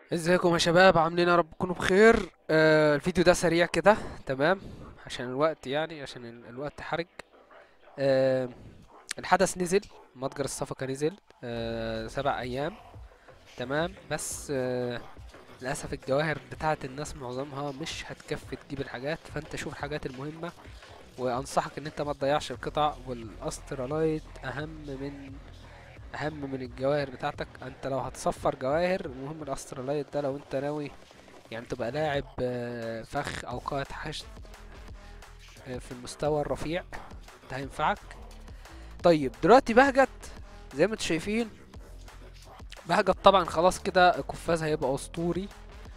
ازيكم يا شباب عاملين يا رب تكونوا بخير آه الفيديو ده سريع كده تمام عشان الوقت يعني عشان ال- الوقت حرج آه الحدث نزل متجر الصفقة نزل آه سبع ايام تمام بس آه للأسف الجواهر بتاعت الناس معظمها مش هتكفي تجيب الحاجات فانت شوف الحاجات المهمة وانصحك ان انت ما تضيعش القطع والاستراليت اهم من اهم من الجواهر بتاعتك انت لو هتصفر جواهر المهم الاستراليت ده لو انت ناوي يعني تبقى لاعب آه، فخ او قائد حشد آه، في المستوى الرفيع ده هينفعك طيب دلوقتي بهجت زي ما انتم شايفين بهجت طبعا خلاص كده قفاز هيبقى اسطوري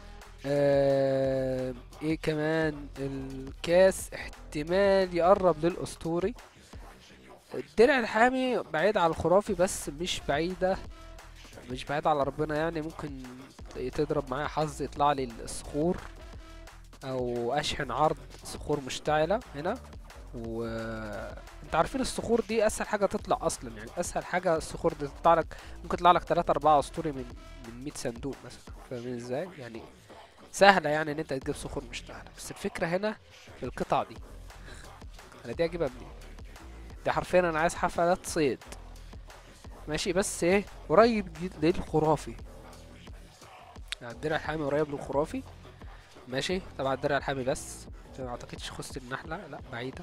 آه ايه كمان الكاس احتمال يقرب للاسطوري الدرع الحامي بعيد على الخرافي بس مش بعيدة مش بعيد على ربنا يعني ممكن تضرب معايا حظ يطلع لي الصخور او اشحن عرض صخور مشتعلة هنا و انت عارفين الصخور دي اسهل حاجة تطلع اصلا يعني اسهل حاجة الصخور دي تطلع لك ممكن تطلع لك 3 4 اسطوري من من 100 صندوق مثلا فاهمين ازاي يعني سهلة يعني ان انت تجيب صخور مشتعلة بس الفكرة هنا في القطع دي انا دي اجيبها منين ده حرفيا انا عايز حفلات صيد ماشي بس ايه قريب جد للخرافي يعني الدرع الحامي قريب للخرافي ماشي طبعا الدرع الحامي بس ما اعتقدش خست النحلة لا بعيدة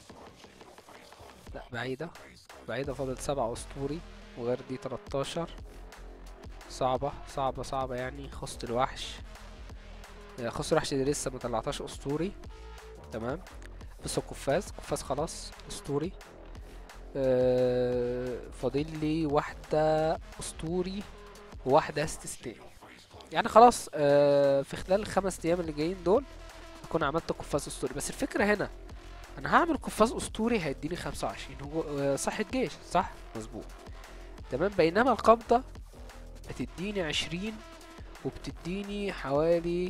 لا بعيدة بعيدة فاضل سبعة اسطوري وغير دي 13 صعبة صعبة صعبة يعني خست الوحش آه، خست الوحش دي لسه ما طلعتهاش اسطوري تمام بس القفاز قفاز خلاص اسطوري آه، فاضل لي واحدة اسطوري وواحدة استثنائي يعني خلاص آه، في خلال الخمس ايام اللي جايين دول اكون عملت قفاز اسطوري بس الفكرة هنا انا هعمل قفاز اسطوري هيديني خمسة وعشرين هو آه، صح الجيش صح مظبوط تمام بينما القبضة بتديني عشرين وبتديني حوالي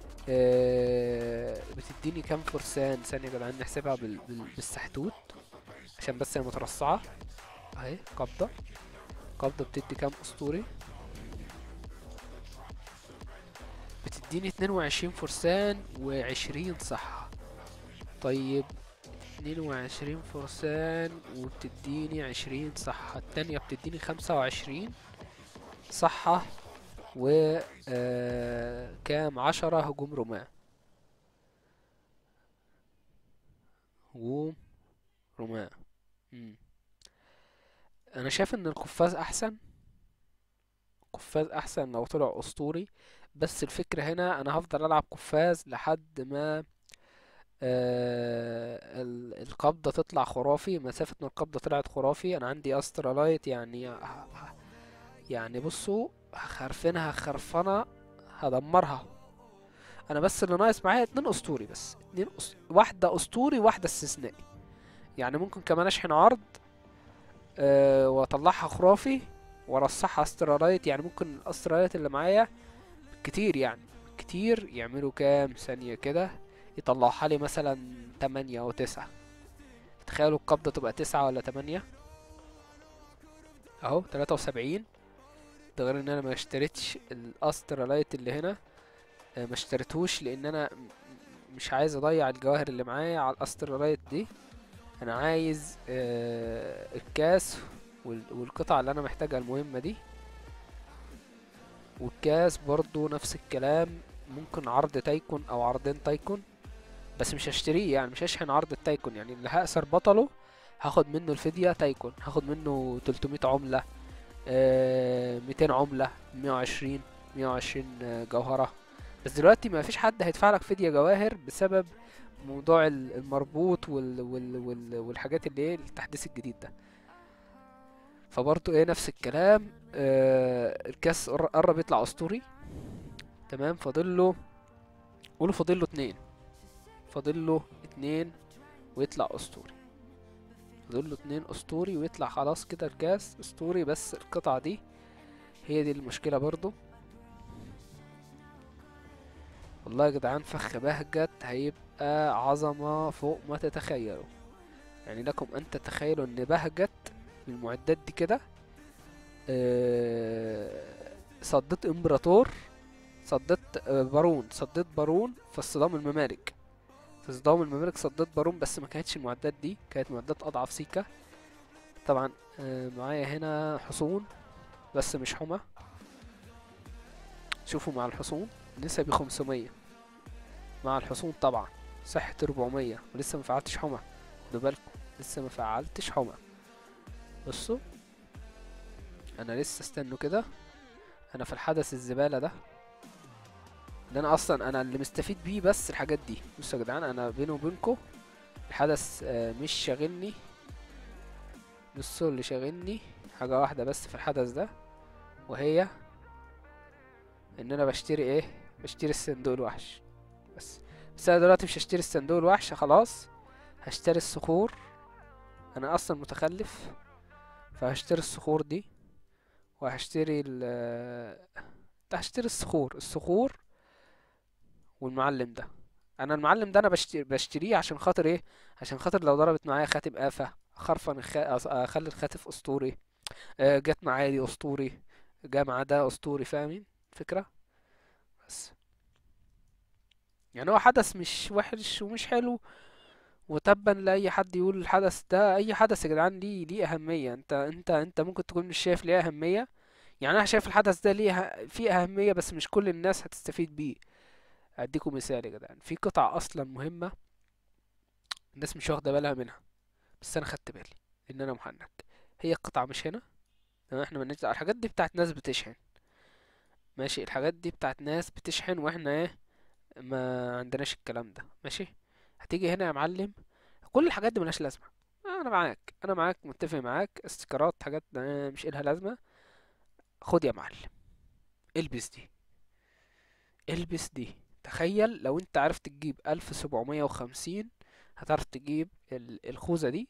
آه، بتديني كام فرسان ثانية يا جدعان نحسبها بال... بال... بالسحتوت عشان بس هي مترصعة اهي قبضة قبضة بتدي كام اسطوري بتديني اتنين وعشرين فرسان وعشرين صحة طيب اتنين وعشرين فرسان وبتديني عشرين صحة التانية بتديني خمسة وعشرين صحة و آه كام عشرة هجوم رماة هجوم رماة مم. انا شايف ان القفاز احسن قفاز احسن لو طلع اسطوري بس الفكرة هنا انا هفضل العب قفاز لحد ما آه ال- القبضة تطلع خرافي مسافة ما القبضة طلعت خرافي انا عندي استرالايت يعني ه- ه- يعني بصوا هخرفنها خرفنة هدمرها انا بس اللي ناقص معايا اتنين اسطوري بس اتنين أس... واحدة اسطوري واحدة استثنائي يعني ممكن كمان اشحن عرض أه واطلعها خرافي وارصحها استرالايت يعني ممكن الاسترالايت اللي معايا كتير يعني كتير يعملوا كام ثانية كده يطلعوها لي مثلا تمانية او تسعة تخيلوا القبضة تبقى تسعة ولا تمانية اهو تلاتة وسبعين ده غير ان انا ما اشتريتش الاسترالايت اللي هنا آه، ما اشتريتهوش لان انا م- م- مش عايز اضيع الجواهر اللي معايا على الاسترالايت دي انا عايز آه، الكاس وال- والقطع اللي انا محتاجها المهمة دي والكاس برضو نفس الكلام ممكن عرض تايكون او عرضين تايكون بس مش هشتريه يعني مش هشحن عرض التايكون يعني اللي هأسر بطله هاخد منه الفدية تايكون هاخد منه 300 عملة آه 200 عملة 120 120 آه، جوهرة بس دلوقتي ما فيش حد هيدفع لك فدية جواهر بسبب موضوع ال- المربوط وال وال وال والحاجات اللي ايه التحديث الجديد ده فبرضه ايه نفس الكلام آه الكاس قر- قرب يطلع اسطوري تمام فاضل له قولوا فاضل له اتنين فاضل له اتنين ويطلع اسطوري فاضل له اتنين اسطوري ويطلع خلاص كده الكاس اسطوري بس القطعة دي هي دي المشكلة برضو والله يا جدعان فخ بهجت هيبقى عظمة فوق ما تتخيلوا يعني لكم ان تتخيلوا ان بهجت بالمعدات دي كده آه، صدت امبراطور صديت آه، بارون صديت بارون في الصدام الممالك في صدام الممالك صديت بارون بس ما كانتش المعدات دي كانت معدات اضعف سيكا طبعا آه، معايا هنا حصون بس مش حمى شوفوا مع الحصون نسبي 500 مع الحصون طبعا صحة 400 ولسه ما فعلتش حمى خدوا بالكم لسه ما فعلتش حمى بصوا انا لسه استنوا كده انا في الحدث الزبالة ده اللي انا اصلا انا اللي مستفيد بيه بس الحاجات دي بصوا يا جدعان انا بيني وبينكم الحدث آه، مش شاغلني بصوا اللي شاغلني حاجة واحدة بس في الحدث ده وهي ان انا بشتري ايه بشتري الصندوق الوحش بس بس انا دلوقتي مش هشتري الصندوق الوحش خلاص هشتري الصخور انا اصلا متخلف فهشتري الصخور دي وهشتري ال هشتري الصخور الصخور والمعلم ده انا المعلم ده انا بشتري بشتريه عشان خاطر ايه عشان خاطر لو ضربت معايا خاتم آفة خرفن الخ... أص- اخلي الخاتف اسطوري آه، جت معايا دي اسطوري جا مع ده اسطوري فاهمين فكرة بس يعني هو حدث مش وحش ومش حلو وتبا لاي حد يقول الحدث ده اي حدث يا جدعان ليه ليه اهميه انت انت انت ممكن تكون مش شايف ليه اهميه يعني انا شايف الحدث ده ليه ه- فيه اهميه بس مش كل الناس هتستفيد بيه اديكم مثال يا جدعان في قطع اصلا مهمه الناس مش واخده بالها منها بس انا خدت بالي ان انا محنك هي القطعه مش هنا تمام احنا مالناش دعوة. الحاجات دي بتاعت ناس بتشحن ماشي الحاجات دي بتاعت ناس بتشحن واحنا ايه ما عندناش الكلام ده ماشي هتيجي هنا يا معلم كل الحاجات دي ملهاش لازمه انا معاك انا معاك متفق معاك استيكرات حاجات آه، مش إلها لازمه خد يا معلم البس دي البس دي تخيل لو انت عرفت تجيب ألف سبعمية وخمسين هتعرف تجيب ال- الخوذة دي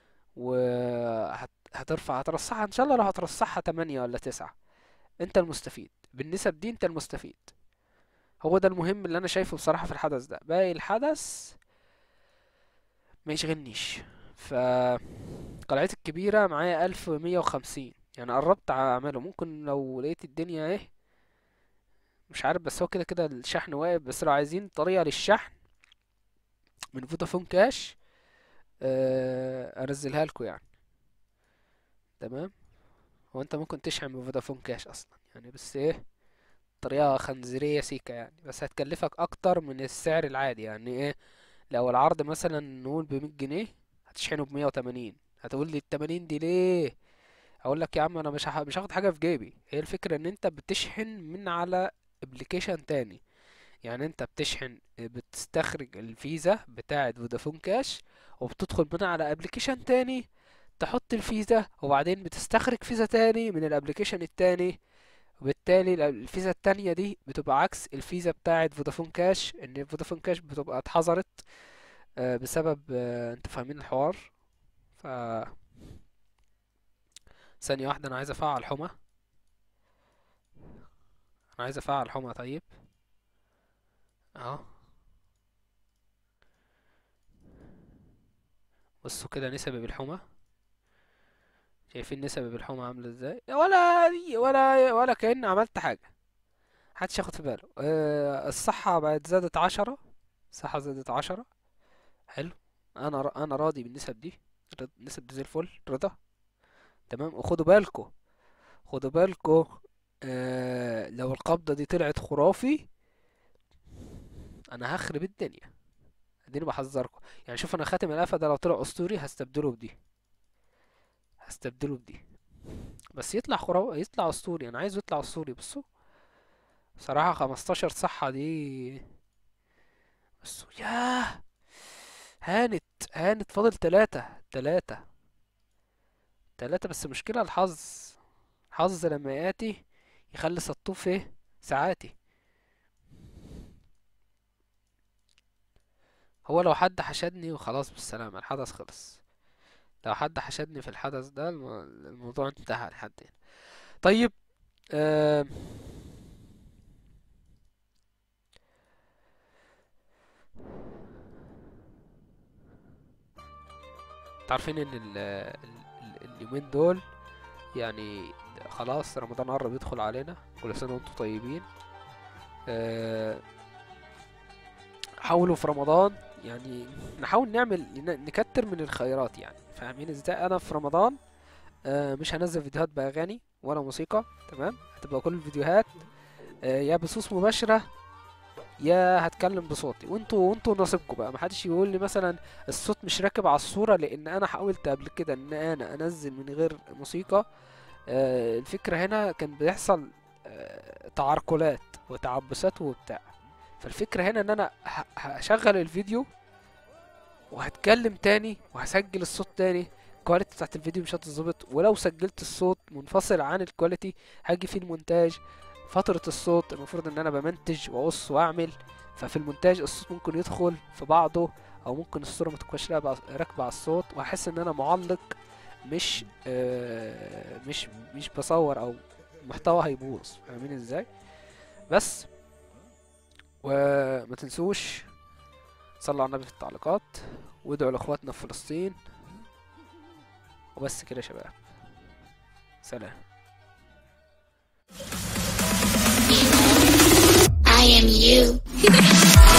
وهترفع هترصحها ان شاء الله لو هترصحها تمانية ولا تسعة انت المستفيد بالنسب دي انت المستفيد هو ده المهم اللي انا شايفه بصراحة في الحدث ده باقي الحدث ما يشغلنيش ف قلعتي الكبيرة معايا ألف مية وخمسين يعني قربت اعمله ممكن لو لقيت الدنيا ايه مش عارف بس هو كده كده الشحن واقف بس لو عايزين طريقة للشحن من فودافون كاش آه، انزلها لكم يعني تمام هو انت ممكن تشحن من فودافون كاش اصلا يعني بس ايه طريقة خنزيرية سيكا يعني بس هتكلفك اكتر من السعر العادي يعني ايه لو العرض مثلا نقول بمية جنيه هتشحنه بمية وتمانين هتقول لي التمانين دي ليه اقول لك يا عم انا مش هح- مش هاخد حاجة في جيبي هي الفكرة ان انت بتشحن من على ابلكيشن تاني يعني انت بتشحن بتستخرج الفيزا بتاعة فودافون كاش وبتدخل منها على ابلكيشن تاني تحط الفيزا وبعدين بتستخرج فيزا تاني من الابلكيشن التاني وبالتالي ال- الفيزا التانية دي بتبقى عكس الفيزا بتاعة فودافون كاش ان فودافون كاش بتبقى اتحظرت آه، بسبب آه، انتوا فاهمين الحوار ف ثانية واحدة انا عايز افعل حمى انا عايز افعل حمى طيب اهو بصوا كده نسب بالحمى شايفين نسب بالحمى عاملة ازاي ولا ولا ولا كأن عملت حاجة محدش ياخد في باله أه الصحة بقت زادت عشرة الصحة زادت عشرة حلو انا ر- انا راضي بالنسب دي رض- النسب دي زي الفل رضا تمام وخدوا بالكوا خدوا بالكوا أه لو القبضة دي طلعت خرافي انا هخرب الدنيا اديني بحذركم يعني شوف انا خاتم القفا ده لو طلع اسطوري هستبدله بدي هستبدله بدي بس يطلع خرافي يطلع اسطوري انا عايزه يطلع اسطوري بصوا بصراحة 15 صحة دي بصوا ياه هانت هانت فاضل تلاتة تلاتة تلاتة بس مشكلة الحظ الحظ لما ياتي يخلي سطوف ايه ساعاتي هو لو حد حشدني وخلاص بالسلامة الحدث خلص لو حد حشدني في الحدث ده الم- الموضوع انتهى لحد هنا طيب آه تعرفين ان ال ال اليومين دول يعني خلاص رمضان قرب يدخل علينا كل سنة وانتم طيبين آه، حاولوا في رمضان يعني نحاول نعمل ن- نكتر من الخيرات يعني فاهمين ازاي انا في رمضان آه، مش هنزل فيديوهات باغاني ولا موسيقى تمام هتبقى كل الفيديوهات آه، يا بصوص مباشرة يا هتكلم بصوتي وانتوا وانتوا نصيبكم بقى محدش يقول لي مثلا الصوت مش راكب على الصورة لان انا حاولت قبل كده ان انا انزل من غير موسيقى آه، الفكرة هنا كان بيحصل آه، تعرقلات وتعبسات وبتاع فالفكرة هنا ان انا ه- هشغل الفيديو وهتكلم تاني وهسجل الصوت تاني الكواليتي بتاعت الفيديو مش هتظبط ولو سجلت الصوت منفصل عن الكواليتي هاجي في المونتاج فترة الصوت المفروض ان انا بمنتج واقص واعمل ففي المونتاج الصوت ممكن يدخل في بعضه او ممكن الصورة ما تبقاش راكبة راكبة على الصوت وهحس ان انا معلق مش آه مش مش بصور او محتوى هيبوظ فاهمين ازاي بس وما تنسوش صلوا على النبي في التعليقات وادعوا لاخواتنا في فلسطين وبس كده يا شباب سلام I am you.